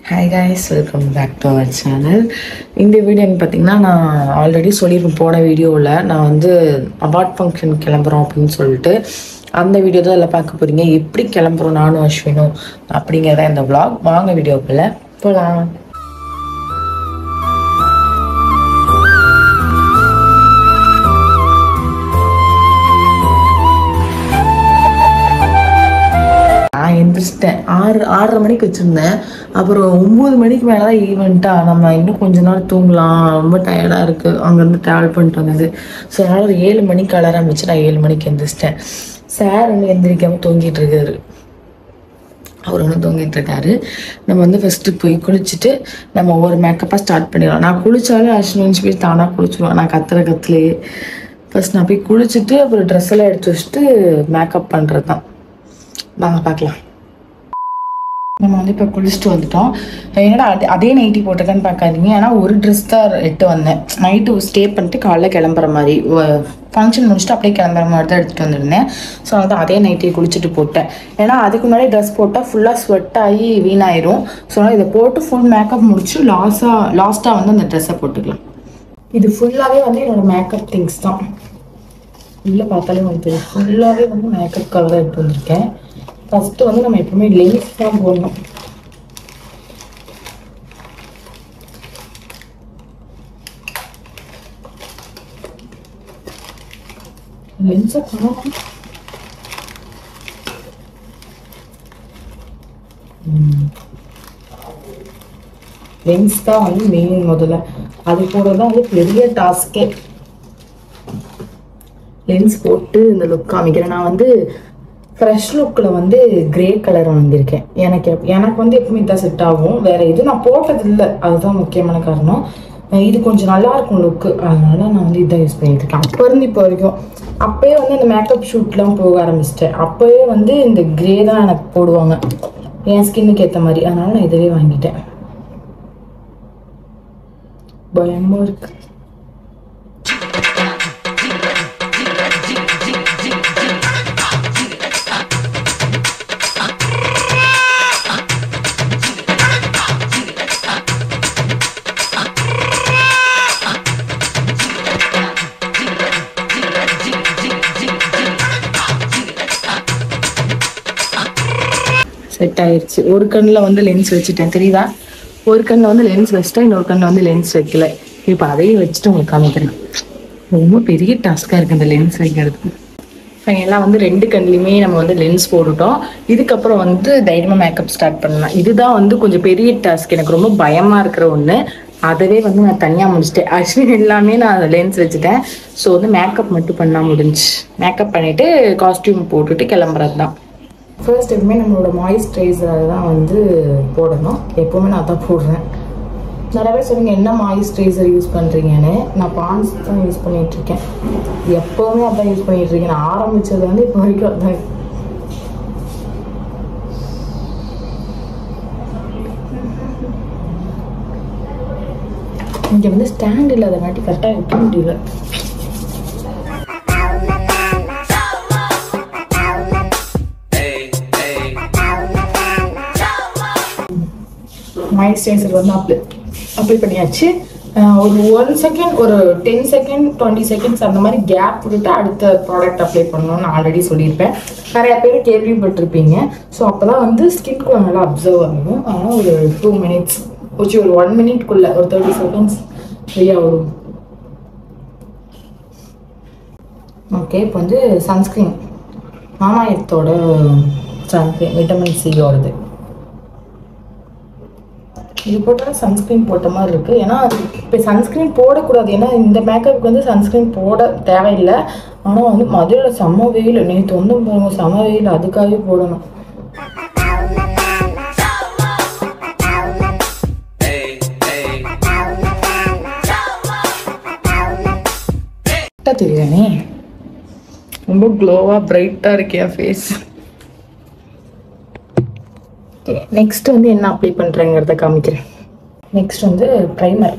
Hi guys welcome back to our channel இந்த வீடியோன்னு பார்த்தீங்கன்னா நான் ஆல்ரெடி சொல்லியிருப்பேன் போன வீடியோவில் நான் வந்து அவார்ட் ஃபங்க்ஷன் கிளம்புறோம் அப்படின்னு சொல்லிட்டு அந்த வீடியோ தான் எல்லாம் பார்க்க போகிறீங்க எப்படி கிளம்புறோம் நானும் அஸ்வினும் அப்படிங்கிறத இந்த vlog வாங்க வீடியோக்குள்ள போகலாம் நான் எந்திரிச்சிட்டேன் ஆறு ஆறரை மணிக்கு வச்சுருந்தேன் அப்புறம் ஒம்பது மணிக்கு மேலே தான் ஈவெண்ட்டா நம்ம இன்னும் கொஞ்ச நேரம் தூங்கலாம் ரொம்ப டயர்டாக இருக்குது அங்கேருந்து ட்ராவல் பண்ணிட்டு வந்தது ஸோ அதனால் ஒரு ஏழு மணிக்கு அலாரம் வச்சு நான் ஏழு மணிக்கு எந்திரிச்சிட்டேன் சார் வந்து எந்திரிக்காமல் தூங்கிட்டு இருக்காரு அவர் ஒன்று தூங்கிட்டு இருக்காரு நம்ம வந்து ஃபஸ்ட்டு போய் குளிச்சுட்டு நம்ம ஒவ்வொரு மேக்கப்பாக ஸ்டார்ட் பண்ணிடலாம் நான் குளிச்சாலும் அஸ்வின் போய் தானாக குளிச்சுருவேன் நான் கத்துற கத்துலேயே ஃபஸ்ட் நான் போய் குளிச்சுட்டு அப்புறம் ட்ரெஸ் எல்லாம் எடுத்து வச்சுட்டு மேக்கப் பண்ணுறது தான் வாங்க பார்க்கலாம் நம்ம வந்து இப்போ குளிச்சுட்டு வந்துட்டோம் என்னடா அதே அதே நைட்டி போட்டிருக்கேன்னு பார்க்காதீங்க ஏன்னா ஒரு ட்ரெஸ் தான் எட்டு வந்தேன் நைட்டு ஸ்டே பண்ணிட்டு காலைல கிளம்புற மாதிரி ஃபங்க்ஷன் முடிச்சுட்டு அப்படியே கிளம்புற மாதிரி தான் எடுத்துகிட்டு வந்திருந்தேன் ஸோ வந்து அதே நைட்டி குளிச்சுட்டு போட்டேன் ஏன்னா அதுக்கு முன்னாடி ட்ரெஸ் போட்டால் ஃபுல்லாக ஸ்வெட் ஆகி வீணாயிரும் ஸோ அதனால் இதை போட்டு ஃபுல் மேக்கப் முடிச்சு லாஸாக லாஸ்ட்டாக வந்து அந்த ட்ரெஸ்ஸை போட்டுக்கலாம் இது ஃபுல்லாகவே வந்து என்னோட மேக்கப் திங்ஸ் தான் உள்ள பார்த்தாலே உங்களுக்கு தெரியும் ஃபுல்லாகவே வந்து மேக்கப் கலர் தான் எடுத்து வந்திருக்கேன் ஃபஸ்ட்டு வந்து நம்ம எப்பவுமே லென்ஸ் தான் போடணும் லென்ஸை காணும் லென்ஸ் தான் வந்து மெயின் முதல்ல அது கூட தான் வந்து பெரிய டாஸ்கே லென்ஸ் போட்டு இந்த லுக் காமிக்கிறேன் நான் வந்து ஃப்ரெஷ் லுக்கில் வந்து கிரே கலர் வாங்கியிருக்கேன் எனக்கு எப்- எனக்கு வந்து எப்பவுமே இதான் செட் ஆகும் வேற எதுவும் நான் போட்டது இல்லை அதுதான் முக்கியமான காரணம் அஹ் இது கொஞ்சம் நல்லா இருக்கும் லுக்கு அதனால நான் வந்து இதான் யூஸ் பண்ணிட்டு இருக்கேன் அப்போ இருந்து இப்போ வரைக்கும் அப்போயே வந்து இந்த மேக்கப் ஷூட்லாம் போக ஆரம்பிச்சிட்டேன் அப்போயே வந்து இந்த கிரே தான் எனக்கு போடுவாங்க என் ஸ்கின்னுக்கு ஏற்ற மாதிரி அதனால நான் இதுவே வாங்கிட்டேன் பயமா இருக்கு செட் ஆயிருச்சு ஒரு கண்ணில் வந்து லென்ஸ் வச்சுட்டேன் தெரியுதா ஒரு கண்ணில் வந்து லென்ஸ் வச்சுட்டேன் இன்னொரு கண்ணில் வந்து லென்ஸ் வைக்கல இப்போ அதையும் வச்சுட்டு உங்களுக்கு காமிக்கிறேன் ரொம்ப பெரிய டாஸ்காக இருக்குது இந்த லென்ஸ் வைக்கிறதுக்கு எல்லாம் வந்து ரெண்டு கண்ணிலையுமே நம்ம வந்து லென்ஸ் போட்டுட்டோம் இதுக்கப்புறம் வந்து தைரியமாக மேக்கப் ஸ்டார்ட் பண்ணலாம் இதுதான் வந்து கொஞ்சம் பெரிய டாஸ்க் எனக்கு ரொம்ப பயமாக இருக்கிற ஒன்று அதவே வந்து நான் தனியாக முடிச்சிட்டேன் ஆக்சுவலி எல்லாமே நான் லென்ஸ் வச்சுட்டேன் ஸோ வந்து மேக்கப் மட்டும் பண்ணால் முடிஞ்சு மேக்கப் பண்ணிவிட்டு காஸ்டியூம் போட்டுட்டு கிளம்புறது தான் ஃபர்ஸ்ட் எப்பவுமே நம்மளோட மாய்ஸ்சரைசர் தான் வந்து போடணும் எப்பவுமே நான் அதான் போடுறேன் நிறைய பேர் சொல்லுங்க என்ன மாய்ஸ்சரைசர் யூஸ் பண்ணுறீங்கன்னு நான் பான்ஸ் தான் யூஸ் பண்ணிட்டு இருக்கேன் எப்பவுமே அதான் யூஸ் பண்ணிட்டு இருக்கேன் நான் ஆரம்பிச்சது வந்து இப்போ வரைக்கும் அதான் இங்க வந்து ஸ்டாண்ட் இல்லாதங்காட்டி கரெக்டாக வைக்க முடியல மாய்ஸ்சரைசர் வந்து அப்ளை அப்ளை பண்ணியாச்சு அஹ் ஒரு ஒன் செகண்ட் ஒரு டென் செகண்ட் டுவெண்ட்டி செகண்ட்ஸ் அந்த மாதிரி கேப் விட்டுட்டு அடுத்த ப்ராடக்ட் அப்ளை பண்ணணும்னு ஆல்ரெடி சொல்லியிருப்பேன் நிறைய பேர் கேள்விப்பட்டிருப்பீங்க ஸோ அப்போ தான் வந்து ஸ்கின்குள்ள நல்லா அப்சர்வ் ஆகும் ஆனால் ஒரு டூ மினிட்ஸ் வச்சு ஒரு ஒன் மினிட்குள்ள ஒரு தேர்ட்டி செகண்ட்ஸ் ஃப்ரீயாக வரும் ஓகே இப்போ வந்து சன்ஸ்க்ரீன் மாமாயத்தோட சன்ஸ்க்ரீன் விட்டமின் சியோடது இது போட்டால் சன்ஸ்க்ரீன் போட்ட மாதிரி இருக்கு ஏன்னா இப்போ சன்ஸ்க்ரீன் போடக்கூடாது ஏன்னா இந்த மேக்கப்புக்கு வந்து சன்ஸ்க்ரீன் போட தேவையில்லை ஆனால் வந்து மதுரையில் செம்ம வெயில் நேற்று வந்து பாருங்க செம்ம வெயில் அதுக்காகவே போடணும் கரெக்டாக தெரியுதானே ரொம்ப க்ளோவாக பிரைட்டாக இருக்கே ஃபேஸ் நெக்ஸ்ட் வந்து என்ன அப்ளை பண்ணுறேங்கிறத காமிக்கிறேன் நெக்ஸ்ட் வந்து ப்ரைமர்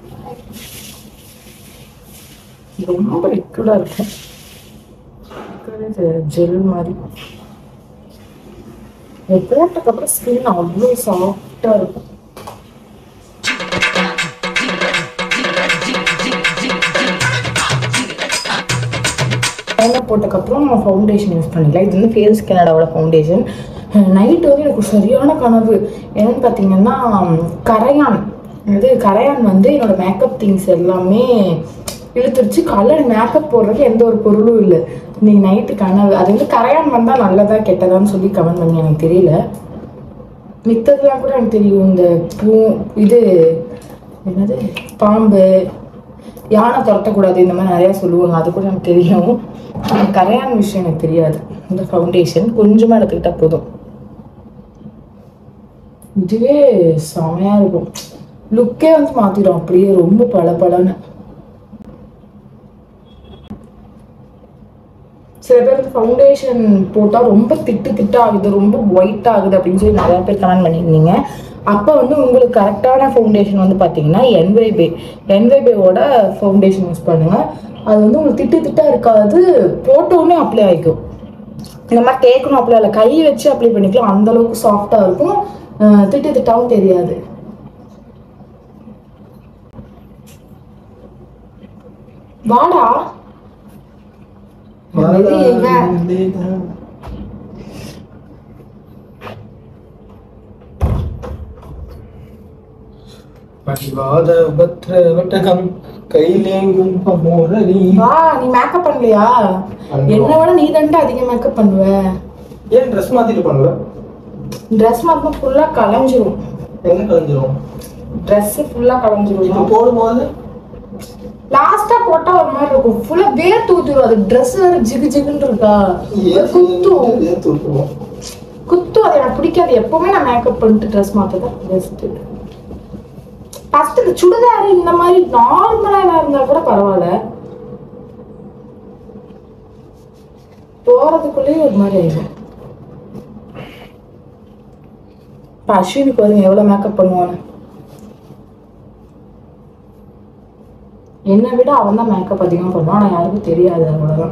ரொம்ப லிக்விடாக இருக்கும் இது ஜெல் மாதிரி இது போட்டதுக்கப்புறம் ஸ்கின் அவ்வளோ சாஃப்டாக இருக்கும் மேக்கப் போட்டதுக்கப்புறம் நம்ம ஃபவுண்டேஷன் யூஸ் பண்ணிக்கலாம் இது வந்து ஃபேஸ் கனடாவோட ஃபவுண்டேஷன் நைட்டு வந்து எனக்கு சரியான கனவு என்னன்னு பார்த்தீங்கன்னா கரையான் இது கரையான் வந்து என்னோட மேக்கப் திங்ஸ் எல்லாமே இழுத்துருச்சு காலைல மேக்கப் போடுறதுக்கு எந்த ஒரு பொருளும் இல்லை இன்னைக்கு நைட்டு கனவு அது வந்து கரையான் வந்தால் நல்லதா கெட்டதான்னு சொல்லி கமெண்ட் பண்ணி எனக்கு தெரியல மித்ததெல்லாம் கூட எனக்கு தெரியும் இந்த பூ இது என்னது பாம்பு யானை துரத்தக்கூடாது இந்த மாதிரி நிறையா சொல்லுவாங்க அது கூட எனக்கு தெரியும் ஆனா கரையான் விஷயம் எனக்கு தெரியாது இந்த ஃபவுண்டேஷன் கொஞ்சமாக எடுத்துக்கிட்டா போதும் இதுவே செமையா இருக்கும் லுக்கே வந்து மாத்திடும் அப்படியே ரொம்ப பளபளன்னு சில பேர் வந்து ஃபவுண்டேஷன் போட்டால் ரொம்ப திட்டு திட்டு ஆகுது ரொம்ப ஒயிட் ஆகுது அப்படின்னு சொல்லி நிறைய பேர் கமெண்ட் பண்ணியிருந்தீங்க அப்போ வந்து உங்களுக்கு கரெக்டான ஃபவுண்டேஷன் வந்து பார்த்தீங்கன்னா என்வைபே என்வைபேவோட ஃபவுண்டேஷன் யூஸ் பண்ணுங்க அது வந்து உங்களுக்கு திட்டு திட்டா இருக்காது போட்டோன்னே அப்ளை ஆகிக்கும் இந்த மாதிரி தேய்க்கணும் அப்ளை இல்லை கை வச்சு அப்ளை பண்ணிக்கலாம் அந்த அளவுக்கு சாஃப்டாக இருக்கும் அஹ் திட்டு திட்டாவும் தெரியாது வாடா வெளியே இவ. பரிவாத பத்ர வட்டகம் கையிலேங்கும் முரளி வா நீ மேக்கப் பண்ணலையா பண்றோம். என்னை விட நீ தான்டா அதிக மேக்கப் பண்ணுவ ஏன் ட்ரெஸ் மாத்திட்டு பண்ணுவ ட்ரெஸ் மாத்திரம் ஃபுல்லா கலைஞ்சிரும் எங்க கலைஞ்சிரும் ட்ரெஸ் ஃபுல்லா இப்ப கலைஞ்சிரும் போடும்போது லாஸ்டா போட்டா ஒரு மாதிரி இருக்கும் ஃபுல்லா வேர்த்து ஊத்திரும் அது ட்ரெஸ் வேற ஜிகு ஜிகுன்னு இருக்கா குத்தும் ஏன் தூக்குவோம் குத்தும் அது எனக்கு பிடிக்காது எப்பவுமே நான் மேக்கப் பண்ணிட்டு ட்ரெஸ் மாத்ததான் பெஸ்ட் ஃபர்ஸ்ட் இந்த சுடிதார் இந்த மாதிரி நார்மலா இருந்தா கூட பரவாயில்ல போறதுக்குள்ளேயே ஒரு மாதிரி ஆயிடும் இப்ப அஸ்வினுக்கு வரும் எவ்வளவு மேக்கப் பண்ணுவானு என்னை விட அவன் தான் மேக்கப் அதிகமா பண்ணுவான் ஆனா யாருக்கும் தெரியாது அவ்வளவுதான்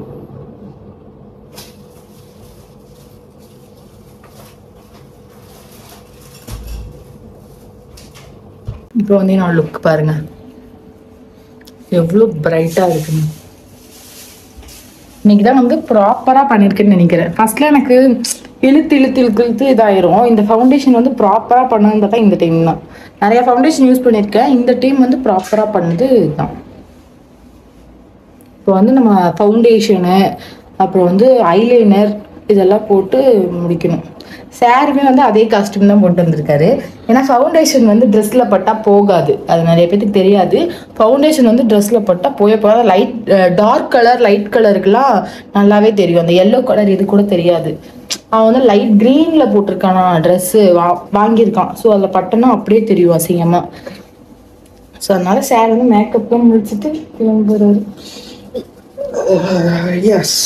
இப்போ வந்து நான் லுக் பாருங்க எவ்வளோ பிரைட்டாக இருக்குங்க இன்னைக்கு தான் வந்து ப்ராப்பராக பண்ணியிருக்கேன்னு நினைக்கிறேன் ஃபர்ஸ்ட்ல எனக்கு இழுத்து இழுத்து இழுத்து இழுத்து இதாயிரும் இந்த ஃபவுண்டேஷன் வந்து ப்ராப்பராக பண்ணணும்னு பார்த்தா இந்த டைம் தான் நிறைய ஃபவுண்டேஷன் யூஸ் பண்ணியிருக்கேன் இந்த டைம் வந்து ப்ராப்பராக பண்ணது இதுதான் இப்போ வந்து நம்ம ஃபவுண்டேஷனு அப்புறம் வந்து ஐலைனர் இதெல்லாம் போட்டு முடிக்கணும் சாருமே வந்து அதே காஸ்டியூம் தான் போட்டு வந்திருக்காரு ஏன்னா ஃபவுண்டேஷன் வந்து ட்ரெஸ்ஸில் பட்டால் போகாது அது நிறைய பேருக்கு தெரியாது ஃபவுண்டேஷன் வந்து ட்ரெஸ்ஸில் பட்டால் போய போகாத லைட் டார்க் கலர் லைட் கலருக்குலாம் நல்லாவே தெரியும் அந்த எல்லோ கலர் இது கூட தெரியாது அவன் வந்து லைட் க்ரீனில் போட்டிருக்கானா ட்ரெஸ்ஸு வா வாங்கியிருக்கான் ஸோ அதில் பட்டனா அப்படியே தெரியும் அசிங்கமாக ஸோ அதனால சார் வந்து மேக்கப்லாம் முடிச்சுட்டு கிளம்புறாரு எஸ்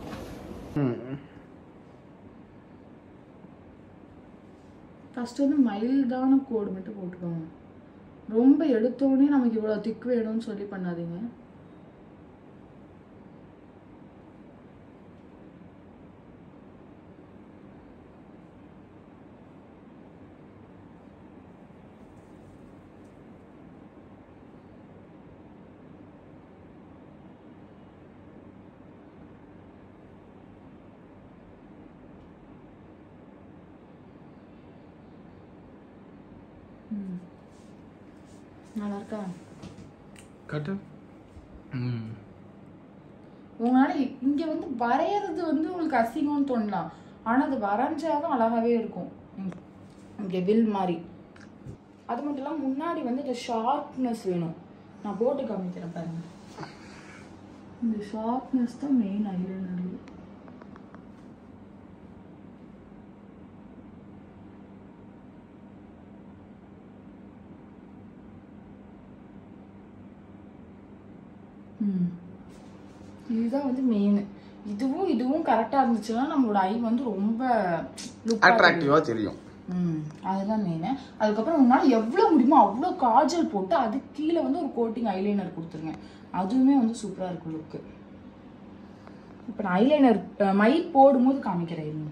ஃபஸ்ட்டு வந்து மைல்டான கோடு மட்டும் போட்டுக்கோங்க ரொம்ப எடுத்தோடனே நமக்கு இவ்வளோ திக் வேணும்னு சொல்லி பண்ணாதீங்க நல்லா இருக்கா கட்டு ம் உங்களால இங்க வந்து வரையறது வந்து உங்களுக்கு அசிங்கம்னு தோணலாம் ஆனா அது வரைஞ்சாதான் அழகாவே இருக்கும் ம். இங்க வில் மாதிரி அது மட்டும் இல்லாம முன்னாடி வந்து இந்த ஷார்ப்னஸ் வேணும் நான் போட்டு காமிக்கிறேன் பாருங்க இந்த ஷார்ப்னஸ் தான் மெயின் ஐலைனர் ம் இதுதான் வந்து மெயின் இதுவும் இதுவும் கரெக்டா இருந்துச்சுன்னா நம்மளோட ஐ வந்து ரொம்ப லுக் அட்ராக்டிவா தெரியும் ம் அதுதான் மெயின் அதுக்கப்புறம் உங்களால் எவ்வளோ முடியுமோ அவ்வளோ காஜல் போட்டு அது கீழே வந்து ஒரு கோட்டிங் ஐலைனர் கொடுத்துருங்க அதுவுமே வந்து சூப்பராக இருக்கும் லுக்கு இப்போ நான் ஐலைனர் மை போடும்போது காமிக்கிறேன் இருங்க.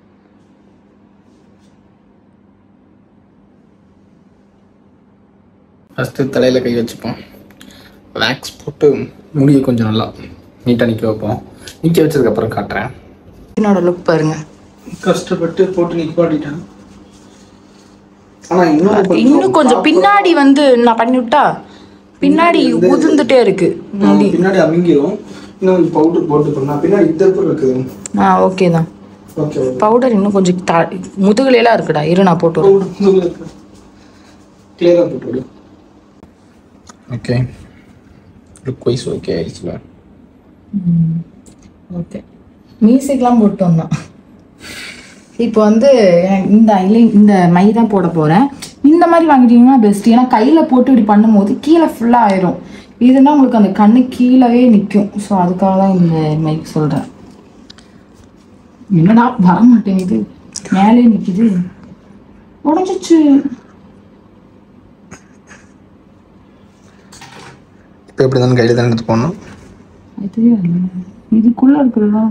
ஃபஸ்ட்டு தலையில் கை வச்சுப்போம் வேக்ஸ் போட்டு முடியை கொஞ்சம் நல்லா நீட்டாக நிற்க வைப்போம் நிக்க வச்சதுக்கு அப்புறம் காட்டுறேன் என்னோட லுக் பாருங்க கஷ்டப்பட்டு போட்டு நிப்பாட்டிட்டேன் ஆனா இன்னும் இன்னும் கொஞ்சம் பின்னாடி வந்து நான் பண்ணி விட்டா பின்னாடி உதிர்ந்துட்டே இருக்கு கொஞ்சம் பின்னாடி அமிங்கிரும் இன்னும் பவுடர் போட்டுக்கணும் பின்னாடி இதற்கு இருக்குது ஆ ஓகே தான் ஓகே பவுடர் இன்னும் கொஞ்சம் தா முதுகுலையெல்லாம் இருக்குடா இரு நான் போட்டு வரேன். பவுடர் கிளியரா போட்டு விடு ஓகே லுக் வைஸ் ஓகே ஆயிடுச்சுல ஓகே மியூசிக்லாம் போட்டு வந்தான் இப்போ வந்து எனக்கு இந்த ஐலை இந்த மை தான் போட போகிறேன் இந்த மாதிரி வாங்கிட்டீங்கன்னா பெஸ்ட் ஏன்னா கையில் போட்டு இப்படி பண்ணும்போது கீழே ஃபுல்லாக ஆயிரும் இதுனா உங்களுக்கு அந்த கண்ணு கீழவே நிற்கும் ஸோ அதுக்காக தான் இந்த மைக் சொல்கிறேன் என்னடா வர மாட்டேங்குது மேலே நிற்கிது உடஞ்சிச்சு இப்போ எப்படி தானே கையில் தானே எடுத்து போடணும் அது இதுக்குள்ளே இருக்கிறது தான்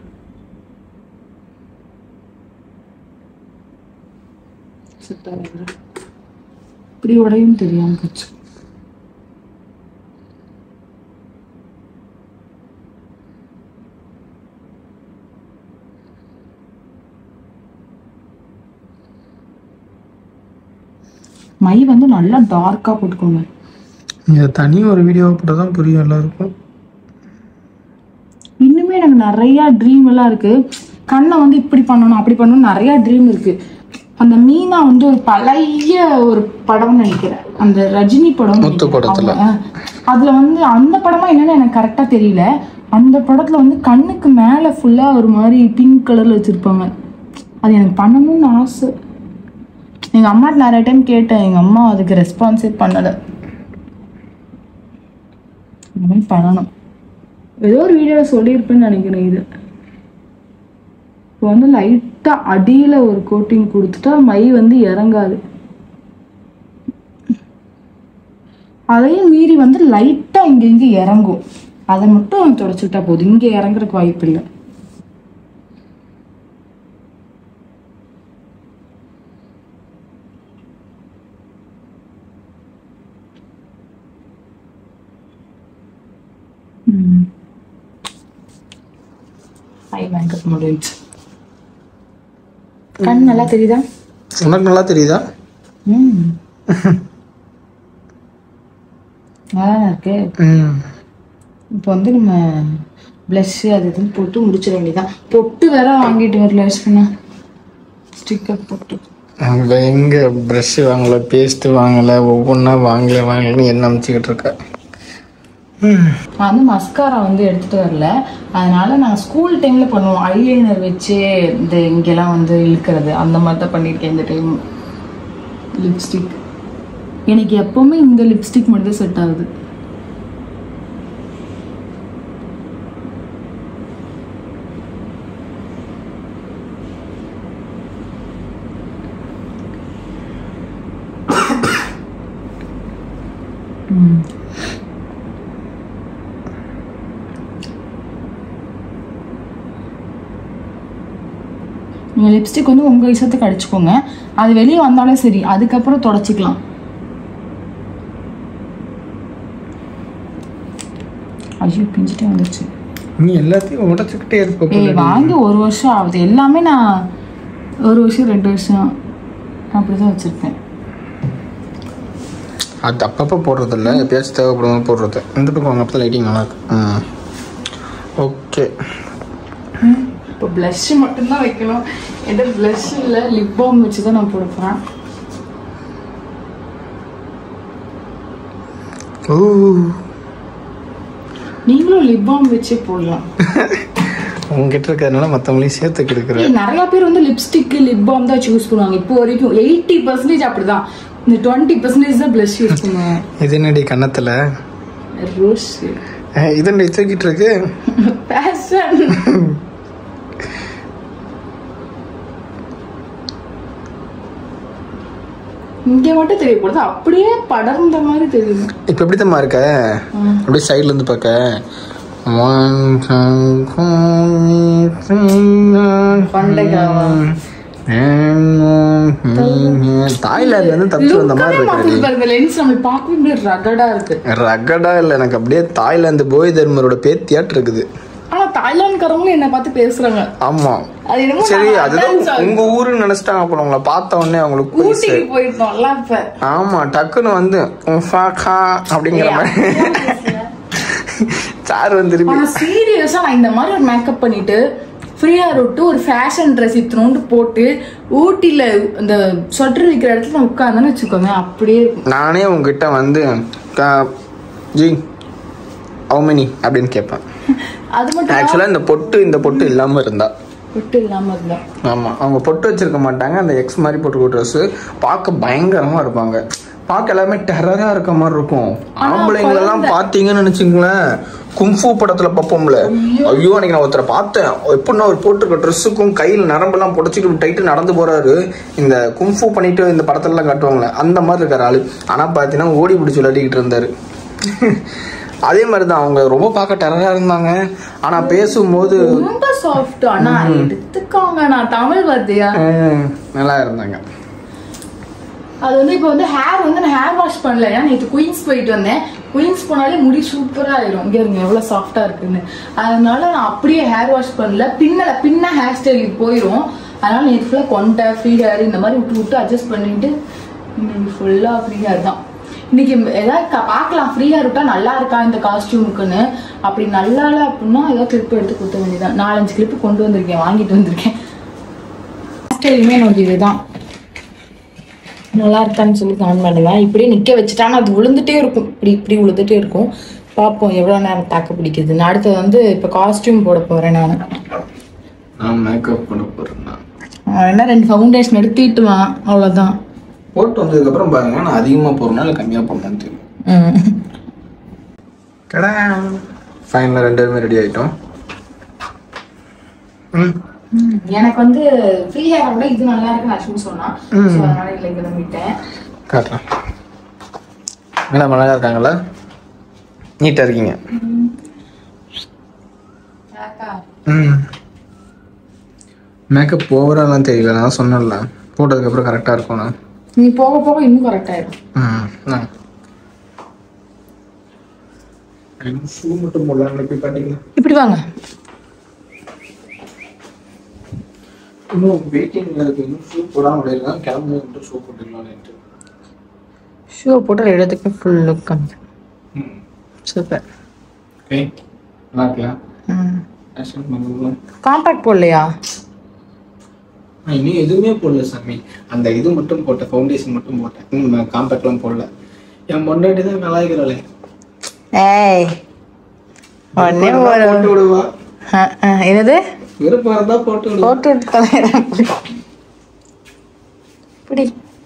செட் ஆகுது இப்படி உடையும் தெரியாம போச்சு மை வந்து நல்லா டார்க்கா போட்டுக்கோங்க இதை தனி ஒரு வீடியோ போட்டால் தான் புரியும் எல்லாருக்கும் இன்னுமே எனக்கு நிறைய ட்ரீம் எல்லாம் இருக்கு கண்ணை வந்து இப்படி பண்ணணும் அப்படி பண்ணணும் நிறைய ட்ரீம் இருக்கு அந்த மீனா வந்து ஒரு பழைய ஒரு படம்னு நினைக்கிறேன் அந்த ரஜினி படம் முத்து படத்துல. அவங்க, அஹ், அதுல வந்து அந்த படமா என்னன்னு எனக்கு கரெக்டா தெரியல அந்த படத்துல வந்து கண்ணுக்கு மேல ஃபுல்லா ஒரு மாதிரி பிங்க் கலர்ல வச்சிருப்பாங்க அது எனக்கு பண்ணணும்னு ஆசை எங்க அம்மாட்ட நிறைய டைம் கேட்டேன் எங்க அம்மா அதுக்கு ரெஸ்பான்ஸே பண்ணல இந்த மாதிரி பண்ணணும் ஏதோ ஒரு வீடியோவில் சொல்லியிருப்பேன்னு நினைக்கிறேன் இது இப்போ வந்து லைட்டாக அடியில் ஒரு கோட்டிங் கொடுத்துட்டா மை வந்து இறங்காது அதையும் மீறி வந்து லைட்டாக இங்கே இங்கே இறங்கும் அதை மட்டும் தொடச்சிட்டா போதும் இங்கே இறங்குறதுக்கு வாய்ப்பு இல்லை ஐ மேக்கப் முடிஞ்சு கண் நல்லா தெரியுதா உனக்கு நல்லா தெரியுதா ம் நல்லா இருக்கு ம் இப்போ வந்து நம்ம ப்ளஷ் அது இதுன்னு போட்டு முடிச்சிட வேண்டியதான் பொட்டு வேற வாங்கிட்டு வரல யோசனா ஸ்டிக்கர் பொட்டு அங்கே எங்கே ப்ரஷ்ஷு வாங்கலை பேஸ்ட்டு வாங்கலை ஒவ்வொன்றா வாங்கலை வாங்கலைன்னு என்ன அமைச்சிக்கிட்டு இருக்க ம் நான் வந்து மஸ்காரா வந்து எடுத்துட்டு வரல அதனால நாங்கள் ஸ்கூல் டைம்ல பண்ணுவோம் ஐலைனர் வச்சு இந்த இங்கெல்லாம் வந்து இழுக்கிறது அந்த மாதிரி தான் பண்ணியிருக்கேன் இந்த டைம் லிப்ஸ்டிக் எனக்கு எப்பவுமே இந்த லிப்ஸ்டிக் மட்டும் தான் செட் ஆகுது ம் நீங்கள் லிப்ஸ்டிக் வந்து உங்கள் இஷ்டத்துக்கு அடிச்சுக்கோங்க அது வெளியே வந்தாலே சரி அதுக்கப்புறம் தொடச்சிக்கலாம் ஐயோ பிஞ்சிட்டே வந்துச்சு நீ எல்லாத்தையும் உடச்சிக்கிட்டே இருப்ப ஏய் வாங்கி ஒரு வருஷம் ஆகுது எல்லாமே நான் ஒரு வருஷம் ரெண்டு வருஷம் அப்படிதான் வச்சிருப்பேன் அது அப்பப்போ போடுறது இல்லை எப்பயாச்சும் தேவைப்படும் போடுறது இந்த பக்கம் வாங்க அப்போ லைட்டிங் நல்லா இருக்கு ம் ஓகே இப்போ ப்ளஷ் மட்டும்தான் வைக்கணும் என்கிட்ட ப்ளஷ் இல்லை லிப் பாம் வச்சு தான் நான் போட போகிறேன் ஓ நீங்களும் லிப் பாம் வச்சே போடலாம் உங்ககிட்ட இருக்கிறதுனால மற்றவங்களையும் சேர்த்து கெடுக்கிற ஏய், நிறைய பேர் வந்து லிப்ஸ்டிக் லிப் பாம் தான் யூஸ் பண்ணுவாங்க இப்போ வரைக்கும் எயிட்டி பர்சன்டேஜ் அப்படிதான் இந்த டுவெண்ட்டி பர்சன்டேஜ் தான் ப்ளஷ் யூஸ் பண்ணுவாங்க இது என்னடி கன்னத்தில் ரோஸ் இது என்ன வச்சுக்கிட்டு இருக்கு பேஷன் இங்க மட்டும் தெரியப்படுது அப்படியே படர்ந்த மாதிரி தெரியுது இப்போ எப்படி தான் இருக்க அப்படியே சைடுல இருந்து பார்க்க பண்டைக்காவா? தாய்லாந்துல இருந்து தப்பிச்சு வந்த மாதிரி லுக்கவே மாத்தி இருக்கு பாருங்க லென்ஸ் நம்ம பார்க்கவே முடியாது ரகடா இருக்கு ரகடா இல்லை எனக்கு அப்படியே தாய்லாந்து போய் தர்மரோட பேத்தியாட்டு இருக்குது ஆனா தாய்லாந்துக்காரங்களும் என்ன பார்த்து பேசுறாங்க ஆமா அது என்னமோ சரி நான் அதுதான் அதான்னு சொல்றேன். உங்க ஊருன்னு நினைச்சிட்டாங்க அப்புறம் உங்களை பார்த்த உடனே அவங்களுக்கு புதுசு ஊட்டிக்கு போயிருந்தோம்ல இப்ப ஆமா டக்குன்னு வந்து உம் ஃபாக்கா அப்படிங்கிற மாதிரி சார் வந்து திருப்பி ஆனா சீரியஸா நான் இந்த மாதிரி ஒரு மேக்கப் பண்ணிட்டு ஃப்ரீயா விட்டு ஒரு ஃபேஷன் ட்ரெஸ் இத்தனோண்டு போட்டு ஊட்டில இந்த சொட்டர் வைக்கிற இடத்துல நான் உட்கார்ந்தேன்னு வச்சுக்கோங்க அப்படியே இருக்கும் நானே உங்ககிட்ட வந்து கா- ஜி how many அப்படின்னு கேட்பேன் அது மட்டும் ஆக்சுவலாக இந்த பொட்டு இந்த பொட்டு இல்லாமல் இருந்தா விட்டு இல்லாம இருந்தா ஆமாம் அவங்க பொட்டு வச்சிருக்க மாட்டாங்க அந்த எக்ஸ் மாதிரி போட்டு ட்ரெஸ்ஸு பார்க்க பயங்கரமாக இருப்பாங்க பார்க்க எல்லாமே டெரராக இருக்க மாதிரி இருக்கும் ஆம்பளைங்களெல்லாம் பார்த்தீங்கன்னு நினச்சிங்களேன் கும்ஃபு படத்தில் பார்ப்போம்ல ஐயோ அன்னைக்கு நான் ஒருத்தரை பார்த்தேன் எப்படின்னா அவர் போட்டிருக்க ட்ரெஸ்ஸுக்கும் கையில் நரம்பெல்லாம் புடச்சிட்டு டைட்டு நடந்து போறாரு இந்த கும்ஃபு பண்ணிட்டு இந்த படத்துலலாம் காட்டுவாங்களே அந்த மாதிரி இருக்கார் ஆளு ஆனால் பார்த்தீங்கன்னா ஓடி பிடிச்சி விளையாடிக்கிட்டு இருந்தாரு அதே மாதிரி தான் அவங்க ரொம்ப பார்க்க டெரராக இருந்தாங்க ஆனால் பேசும்போது ரொம்ப சாஃப்ட் ஆனா எடுத்துக்காங்க நான் தமிழ் வார்த்தையா ம், நல்லா இருந்தாங்க அது வந்து இப்போ வந்து ஹேர் வந்து நான் ஹேர் வாஷ் பண்ணல ஏன்னா நேற்று குயின்ஸ் போயிட்டு வந்தேன் குயின்ஸ் போனாலே முடி சூப்பரா ஆயிரும் இங்க இருங்க எவ்வளவு சாஃப்டா இருக்குன்னு அதனால நான் அப்படியே ஹேர் வாஷ் பண்ணல பின்னல பின்ன ஹேர் ஸ்டைலுக்கு போயிரும் அதனால நேற்று ஃபுல்லாக கொண்டை ஃப்ரீ ஹேர் இந்த மாதிரி விட்டு விட்டு அட்ஜஸ்ட் பண்ணிட்டு இன்னைக்கு ஃபுல்லா ஃப்ரீ ஹேர் தான் இன்னைக்கு ஏதாவது க- பார்க்கலாம் ஃப்ரீ ஹேர் விட்டா நல்லா இருக்கா இந்த காஸ்டியூமுக்குன்னு அப்படி நல்லா இல்லை அப்படின்னா ஏதாவது கிளிப் எடுத்து கொடுத்த வேண்டியதான் நாலஞ்சு கிளிப்பு கொண்டு வந்திருக்கேன் வாங்கிட்டு வந்திருக்கேன் ஸ்டைலுமே எனக்கு இதுதான் நல்லா இருக்கான்னு சொல்லி கமெண்ட் பண்ணுங்க இப்படியே நிக்க வச்சுட்டானா அது விழுந்துட்டே இருக்கும் இப்படி இப்படி விழுந்துட்டே இருக்கும் பார்ப்போம் எவ்வளவு நேரம் தாக்கு பிடிக்குது நான் அடுத்தது வந்து இப்போ காஸ்டியூம் போட போறேன் நான் நான் மேக்கப் பண்ண போறேன் என்ன ரெண்டு ஃபவுண்டேஷன் எடுத்து தீட்டுவான் அவ்வளோதான் போட்டு வந்ததுக்கப்புறம் பாருங்க நான் அதிகமாக போடுறேனா இல்லை கம்மியாக போடணும்னு தெரியும் கடா ஃபைனலாக ரெண்டு பேருமே ரெடி ஆகிட்டோம் ம் எனக்கு வந்து ஃப்ரீ ஹேர் விட இது நல்லா இருக்குன்னு அஸ்வின் சொன்னான் ஸோ அதனால இல்லை கிளம்பிட்டேன் காட்டுறேன் மேடம் அழகாக இருக்காங்களா நீட்டாக இருக்கீங்க ம் மேக்கப் ஓவராலாம் தெரியல நான் சொன்னேன்ல போட்டதுக்கப்புறம் கரெக்டாக இருக்கும் நான் நீ போக போக இன்னும் கரெக்ட் ஆயிடும் ம் ஷூ மட்டும் போடலாம் போய் பார்த்தீங்களா இப்படி வாங்க இன்னும் வெயிட்டிங்கில் இருக்கு இன்னும் ஷூ போடாமல் விளையாடலாம் கிளம்பி மட்டும் ஷூ போட்டுக்கலாம்னு ஷூ போட்டு இடத்துக்கு ஃபுல் லுக் வந்து ம் சூப்பர் ஓகே நல்லா இருக்கலாம் ம் ஆக்ஷன் பண்ணுவோம் காம்பேக்ட் போடலையா நான் இன்னும் எதுவுமே போடல சாமி அந்த இது மட்டும் போட்டேன் ஃபவுண்டேஷன் மட்டும் போட்டேன் இன்னும் காம்பேக்ட்லாம் போடல என் பொண்டாட்டி தான் கலாய்க்கிறாளே ஏய் உடனே ஒரு போட்டு விடுவா அஹ், அஹ், என்னது விருப்பம் இருந்தா போட்டு விடுவா போட்டு விட்டு தலையிறேன். இப்படி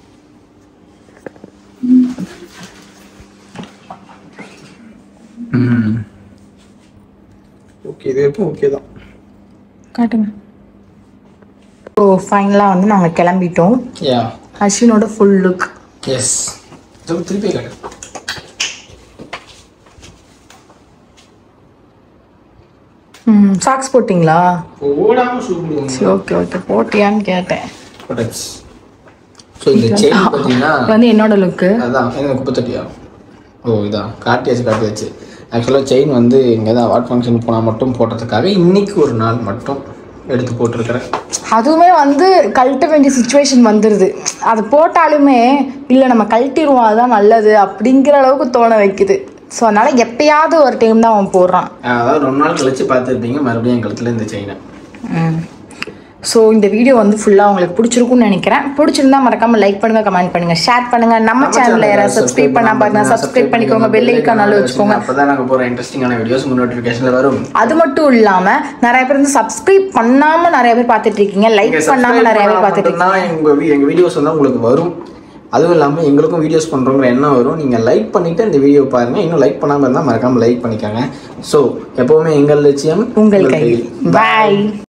ஓகே இது வரைக்கும் ஓகே தான் காட்டுங்க ஓ ஃபைனலாக வந்து நாங்கள் கிளம்பிட்டோம் யா அஸ்வினோட ஃபுல் லுக் எஸ் திருப்பி காட்டு ம் சாக்ஸ் போட்டிங்களா போடாம ஷூ போடுவாங்க சரி ஓகே ஓகே போட்டியான்னு கேட்டேன் போட்டாச்சு ஸோ இந்த செயின் பார்த்தீங்கன்னா இது வந்து என்னோட லுக்கு அதான் எங்க குப்பத்தட்டியா ஓ இதான் காட்டியாச்சு காட்டியாச்சு ஆக்சுவலாக செயின் வந்து இங்கே தான் அவார்ட் ஃபங்க்ஷன் போனால் மட்டும் போட்டதுக்காக இன்னைக்கு ஒரு நாள் மட்டும் எடுத்து போட்டிருக்கிறேன் அதுவுமே வந்து கழட்ட வேண்டிய சுச்சுவேஷன் வந்துடுது அது போட்டாலுமே இல்லை நம்ம கழட்டிடுவோம் அதுதான் நல்லது அப்படிங்கிற அளவுக்கு தோண வைக்குது ஸோ அதனால எப்பயாவது ஒரு டைம் தான் அவன் போடுறான் அதாவது ரொம்ப நாள் கழிச்சு பார்த்துருப்பீங்க மறுபடியும் என் கழுத்தில் இந்த செயினை ஸோ இந்த வீடியோ வந்து ஃபுல்லாக உங்களுக்கு பிடிச்சிருக்கும்னு நினைக்கிறேன் பிடிச்சிருந்தா மறக்காம லைக் பண்ணுங்க கமெண்ட் பண்ணுங்க ஷேர் பண்ணுங்க நம்ம சேனலை யாராவது சப்ஸ்கிரைப் பண்ணா பாருங்க சப்ஸ்கிரைப் பண்ணிக்கோங்க பெல் ஐக்கானாலும் வச்சுக்கோங்க அப்போ தான் நாங்கள் போகிற இன்ட்ரெஸ்டிங்கான வீடியோஸ் உங்கள் நோட்டிஃபிகேஷனில் வரும் அது மட்டும் இல்லாம நிறைய பேர் வந்து சப்ஸ்கிரைப் பண்ணாம நிறைய பேர் பார்த்துட்டு இருக்கீங்க லைக் நீங்க பண்ணாம subscribe நிறைய பேர் பண்ணா பார்த்துட்டு இருக்கீங்க மட்டும்தான் எங்க வி- எங்க வீடியோஸ் வந்து உங்களுக்கு வரும் அதுவும் இல்லாமல் எங்களுக்கும் வீடியோஸ் பண்ணுறோங்கிற எண்ணம் வரும் நீங்கள் லைக் பண்ணிவிட்டு இந்த வீடியோ பாருங்கள் இன்னும் லைக் பண்ணாமல் இருந்தால் மறக்காமல் லைக் பண்ணிக்கோங்க ஸோ எப்போவுமே எங்கள் லட்சியம் உங்கள் கையில் பாய்